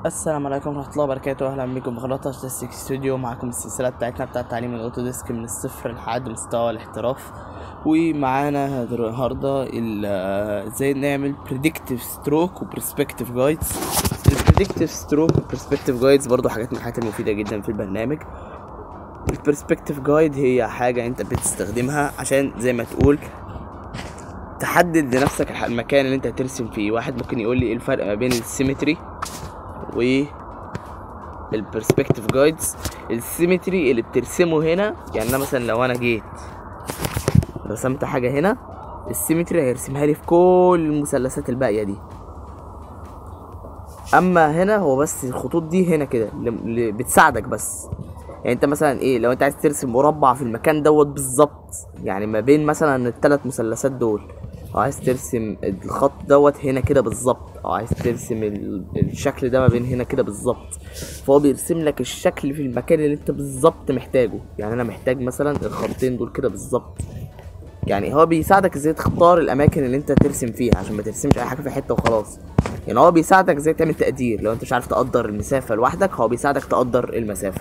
السلام عليكم ورحمة الله وبركاته أهلا بكم بقناة تستيك ستوديو معاكم السلسلة بتاعتنا بتاعت تعليم الأوتوديسك من الصفر لحد مستوى الاحتراف ومعانا النهاردة ال- آه، ازاي نعمل predictive stroke و perspective guides ال predictive stroke و perspective guides برضو حاجات من الحاجات المفيدة جدا في البرنامج ال perspective guide هي حاجة انت بتستخدمها عشان زي ما تقول تحدد لنفسك الح- المكان اللي انت هترسم فيه واحد ممكن يقول لي ايه الفرق ما بين السيمتري و البرسبكتيف جايدز السيمتري اللي بترسمه هنا يعني انا مثلا لو انا جيت رسمت حاجه هنا السيمتري هيرسمها لي في كل المثلثات الباقيه دي اما هنا هو بس الخطوط دي هنا كده اللي- اللي بتساعدك بس يعني انت مثلا ايه لو انت عايز ترسم مربع في المكان دوت بالظبط يعني ما بين مثلا الثلاث مثلثات دول او عايز ترسم الخط دوت هنا كده بالظبط او عايز ترسم ال- الشكل ده ما بين هنا كده بالظبط فهو بيرسم لك الشكل في المكان اللي انت بالظبط محتاجه يعني انا محتاج مثلا الخطين دول كده بالظبط يعني هو بيساعدك ازاي تختار الاماكن اللي انت ترسم فيها عشان ما ترسمش اي حاجه في حته وخلاص يعني هو بيساعدك ازاي تعمل تقدير لو انت مش عارف تقدر المسافه لوحدك هو بيساعدك تقدر المسافه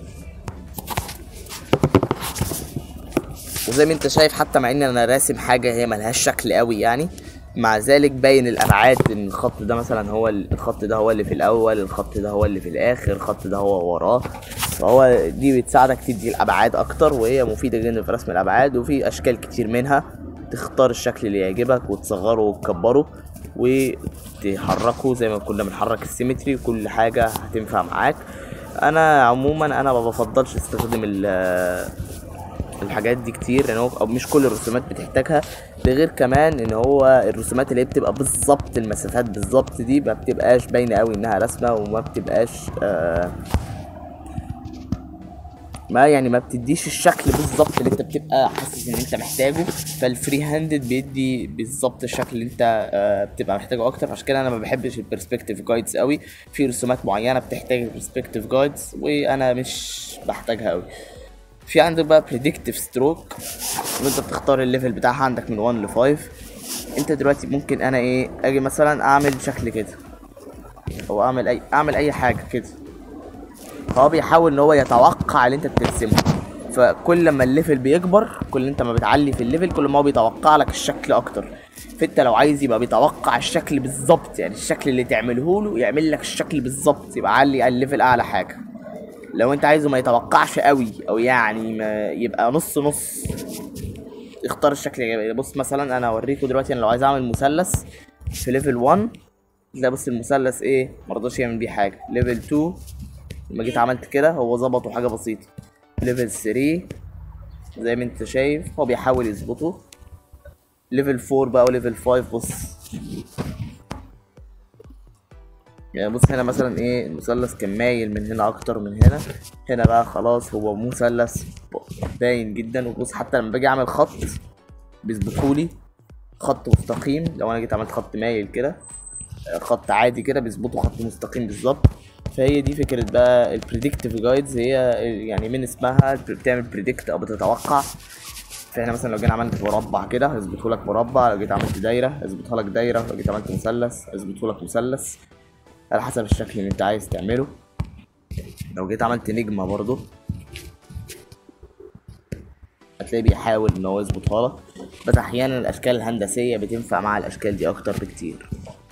وزي ما انت شايف حتى مع ان انا راسم حاجه هي ملهاش شكل قوي يعني مع ذلك باين الابعاد ان الخط ده مثلا هو ال- الخط ده هو اللي في الاول الخط ده هو اللي في الاخر الخط ده هو وراه فهو دي بتساعدك تدي الابعاد اكتر وهي مفيده جدا في رسم الابعاد وفي اشكال كتير منها تختار الشكل اللي يعجبك وتصغره وتكبره وتحركه زي ما كنا بنحرك السيمتري وكل حاجه هتنفع معاك انا عموما انا ما بفضلش استخدم ال الحاجات دي كتير لان هو أو مش كل الرسومات بتحتاجها ده غير كمان ان هو الرسومات اللي هي بتبقى بالظبط المسافات بالظبط دي ما بتبقاش باينه قوي انها رسمه وما بتبقاش آه ما يعني ما بتديش الشكل بالظبط اللي انت بتبقى حاسس ان انت محتاجه فالفري هاندد بيدي بالظبط الشكل اللي انت آه بتبقى محتاجه اكتر عشان كده انا ما بحبش البرسبكتيف جايدز قوي في رسومات معينه بتحتاج البرسبكتيف جايدز وانا مش بحتاجها قوي في عندك بقى predictive stroke وانت بتختار الليفل بتاعها عندك من 1 ل 5 انت دلوقتي ممكن انا ايه اجي مثلا اعمل شكل كده او اعمل اي اعمل اي حاجه كده فهو بيحاول ان هو يتوقع اللي انت بترسمه فكل ما الليفل بيكبر كل انت ما بتعلي في الليفل كل ما هو بيتوقع لك الشكل اكتر فانت لو عايز يبقى بيتوقع الشكل بالظبط يعني الشكل اللي تعمله له يعمل لك الشكل بالظبط يبقى علي على الليفل اعلى حاجه لو انت عايزه ما يتوقعش قوي او يعني ما يبقى نص نص اختار الشكل اللي يعجبك. بص مثلا انا اوريكم دلوقتي انا لو عايز اعمل مثلث في ليفل 1 ده بص المثلث ايه مرضاش يعمل بيه حاجه ليفل 2 لما جيت عملت كده هو ظبطه حاجه بسيطه ليفل 3 زي ما انت شايف هو بيحاول يظبطه ليفل 4 بقى وليفل 5 بص يعني بص هنا مثلا ايه المثلث كان مايل من هنا اكتر من هنا هنا بقى خلاص هو مثلث باين جدا وبص حتى لما باجي اعمل خط بيظبطولي خط مستقيم لو انا جيت عملت خط مايل كده آه، خط عادي كده بيظبطوا خط مستقيم بالظبط فهي دي فكرة بقى البريدكتيف جايدز هي يعني من اسمها بتعمل بريدكت او بتتوقع فاحنا مثلا لو جينا عملت مربع كده هيظبطه لك مربع لو جيت عملت دايره هيظبطها لك دايره لو جيت عملت مثلث هيظبطه لك مثلث على حسب الشكل اللي انت عايز تعمله لو جيت عملت نجمة برضو هتلاقيه بيحاول ان هو يظبطها لك بس احيانا الاشكال الهندسية بتنفع مع الاشكال دي اكتر بكتير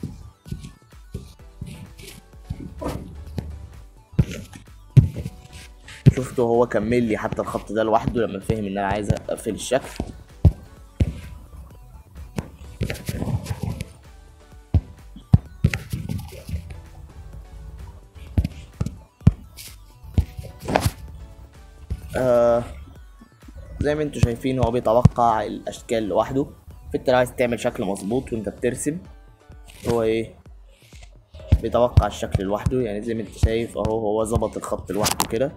شفته هو كمل لي حتى الخط ده لوحده لما فهم ان انا عايز اقفل الشكل آه زي ما انتوا شايفين هو بيتوقع الاشكال لوحده فانت لو عايز تعمل شكل مظبوط وانت بترسم هو ايه بيتوقع الشكل لوحده يعني زي ما انت شايف اهو هو ظبط الخط لوحده كده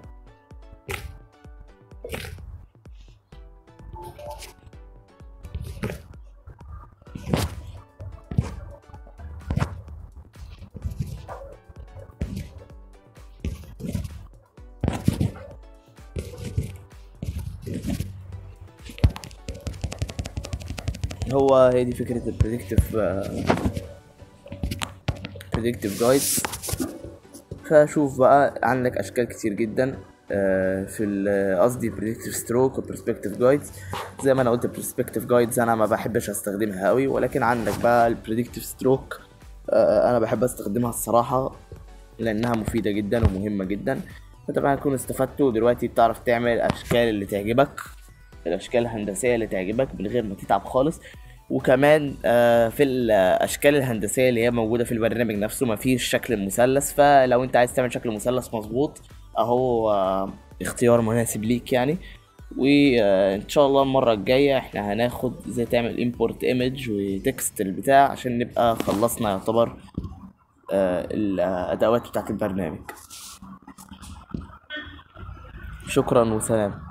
هو هي دي فكرة البريدكتيف بريدكتيف جايدز فشوف بقى عندك اشكال كتير جدا آه، في ال- قصدي بريدكتيف ستروك وبرسبكتيف جايدز زي ما انا قلت برسبكتيف جايدز انا ما بحبش استخدمها قوي ولكن عندك بقى البريدكتيف ستروك انا بحب استخدمها الصراحه لانها مفيده جدا ومهمه جدا فطبعا هتكون استفدتوا دلوقتي بتعرف تعمل الاشكال اللي تعجبك الاشكال الهندسيه اللي تعجبك من غير ما تتعب خالص وكمان آه، في الاشكال الهندسيه اللي هي موجوده في البرنامج نفسه مفيش شكل المثلث فلو انت عايز تعمل شكل مثلث مظبوط اهو آه، اختيار مناسب ليك يعني وان شاء الله المره الجايه احنا هناخد ازاي تعمل import image وتكست البتاع عشان نبقى خلصنا يعتبر آه، الادوات بتاعت البرنامج شكرا وسلام